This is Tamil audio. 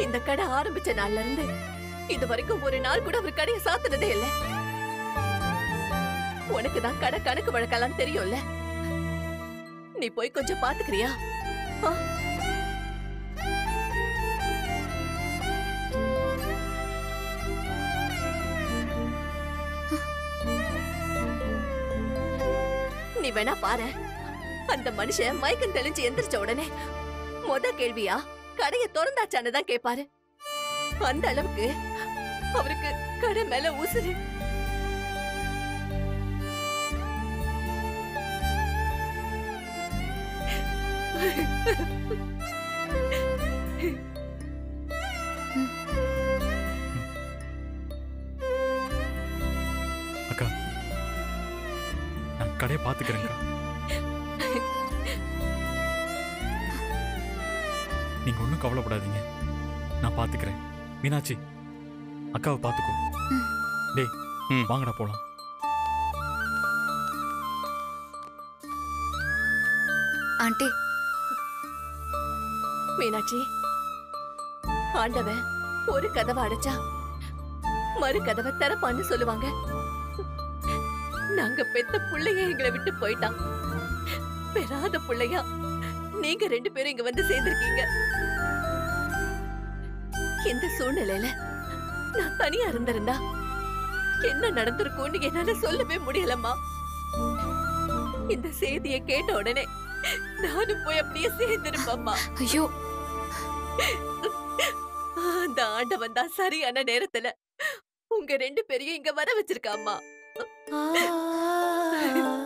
இந்த கடை ஆரம்பிச்ச நாள்ல இருந்து இது வரைக்கும் ஒரு நாள் கூட அவர் கடையை சாத்துனதே இல்ல உனக்கு தான் கடை கணக்கு வழக்கெல்லாம் தெரியும்ல நீ போய் கொஞ்சம் பாத்துக்கிறியா ஆ? நீ வேணா பாரு அந்த மனுஷன் மயக்கம் தெளிஞ்சு எந்திரிச்ச உடனே முத கேள்வியா கடைய திறந்தாச்சான்னு தான் கேட்பாரு அந்த அளவுக்கு அவருக்கு கடை மேல உசுரு அக்கா நான் கடையை பார்த்துக்கிறேன்க்கா நீங்க ஒன்றும் கவலைப்படாதீங்க நான் பார்த்துக்கிறேன் மீனாட்சி அக்காவை பார்த்துக்கோ ம். டேய் ம். வாங்கடா போலாம் ஆண்டி மீனாட்சி ஆண்டவன் ஒரு கதவை அடைச்சா மறு கதவை திறப்பான்னு சொல்லுவாங்க நாங்க பெத்த புள்ளைய எங்களை விட்டு போயிட்டான் பெறாத புள்ளையா நீங்க ரெண்டு பேரும் இங்க வந்து சேர்ந்திருக்கீங்க இந்த சூழ்நிலையில நான் தனியா இருந்திருந்தா என்ன நடந்திருக்கும்னு என்னால சொல்லவே முடியலம்மா இந்த செய்தியை கேட்ட உடனே நானும் போய் அப்படியே சேர்ந்திருப்பேம்மா ஐயோ அந்த ஆண்டவன் தான் சரியான நேரத்துல உங்க ரெண்டு பேரையும் இங்க வர வச்சிருக்காம்மா ஆ